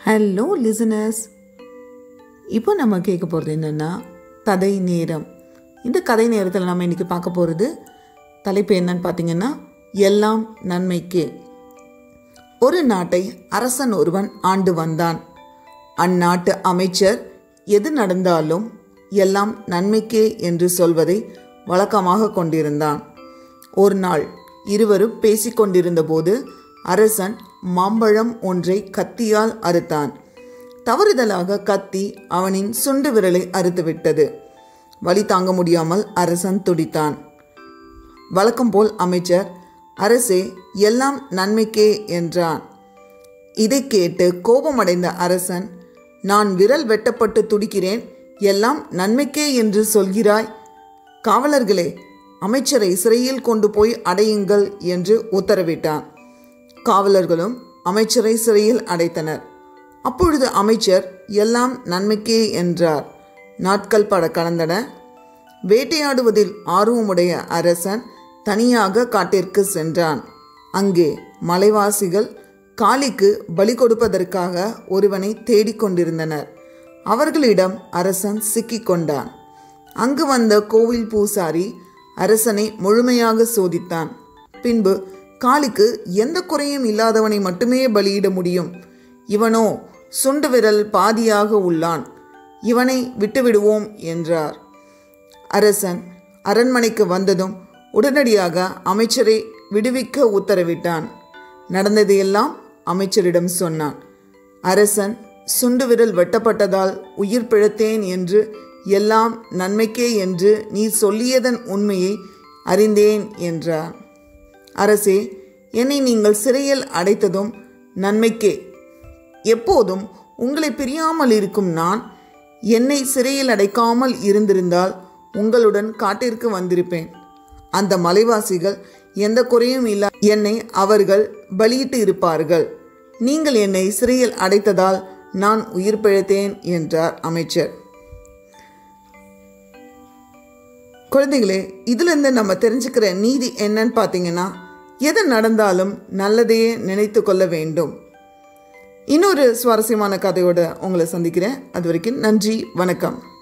hello listeners இப்போ நம்ம கேட்க போகிறது என்னென்னா கதை நேரம் இந்த கதை நேரத்தில் நம்ம இன்றைக்கி பார்க்க போகிறது தலைப்பு என்னன்னு பார்த்தீங்கன்னா எல்லாம் நன்மைக்கே ஒரு நாட்டை அரசன் ஒருவன் ஆண்டு வந்தான் அந்நாட்டு அமைச்சர் எது நடந்தாலும் எல்லாம் நன்மைக்கே என்று சொல்வதை வழக்கமாக கொண்டிருந்தான் ஒரு நாள் இருவரும் பேசிக்கொண்டிருந்த போது அரசன் மாம்பழம் ஒன்றை கத்தியால் அறுத்தான் தவறுதலாக கத்தி அவனின் சுண்டு விரலை அறுத்துவிட்டது வலி தாங்க முடியாமல் அரசன் துடித்தான் வழக்கம் போல் அமைச்சர் அரசே எல்லாம் நன்மைக்கே என்றான் இதை கேட்டு கோபமடைந்த அரசன் நான் விரல் வெட்டப்பட்டு துடிக்கிறேன் எல்லாம் நன்மைக்கே என்று சொல்கிறாய் காவலர்களே அமைச்சரை சிறையில் கொண்டு போய் அடையுங்கள் என்று உத்தரவிட்டான் காவலர்களும் அமைச்சரை சிறையில் அடைத்தனர் அப்பொழுது அமைச்சர் எல்லாம் நன்மைக்கே என்றார் நாட்கள் பட கடந்தன வேட்டையாடுவதில் ஆர்வமுடைய அரசன் தனியாக காட்டிற்கு சென்றான் அங்கே மலைவாசிகள் காளிக்கு பலி கொடுப்பதற்காக ஒருவனை தேடிக்கொண்டிருந்தனர் அவர்களிடம் அரசன் சிக்கிக்கொண்டான் அங்கு வந்த கோவில் பூசாரி அரசனை முழுமையாக சோதித்தான் பின்பு காளிக்கு எந்த குறையும் இல்லாதவனை மட்டுமே பலியிட முடியும் இவனோ சுண்டு விரல் பாதியாக உள்ளான் இவனை விட்டுவிடுவோம் என்றார் அரசன் அரண்மனைக்கு வந்ததும் உடனடியாக அமைச்சரை விடுவிக்க உத்தரவிட்டான் நடந்ததையெல்லாம் அமைச்சரிடம் சொன்னான் அரசன் சுண்டு விரல் வெட்டப்பட்டதால் உயிர் பிழைத்தேன் என்று எல்லாம் நன்மைக்கே என்று நீ சொல்லியதன் உண்மையை அறிந்தேன் என்றார் அரசே என்னை நீங்கள் சிறையில் அடைத்ததும் நன்மைக்கே எப்போதும் உங்களை பிரியாமல் இருக்கும் நான் என்னை சிறையில் அடைக்காமல் இருந்திருந்தால் உங்களுடன் காட்டிற்கு வந்திருப்பேன் அந்த மலைவாசிகள் எந்த குறையும் இல்லா என்னை அவர்கள் பலியிட்டு இருப்பார்கள் நீங்கள் என்னை சிறையில் அடைத்ததால் நான் உயிர் பிழைத்தேன் என்றார் அமைச்சர் குழந்தைகளே இதிலிருந்து நம்ம தெரிஞ்சுக்கிற நீதி என்னன்னு பார்த்தீங்கன்னா எது நடந்தாலும் நல்லதையே நினைத்து கொள்ள வேண்டும் இன்னொரு சுவாரஸ்யமான கதையோட உங்களை சந்திக்கிறேன் அது வரைக்கும் நன்றி வணக்கம்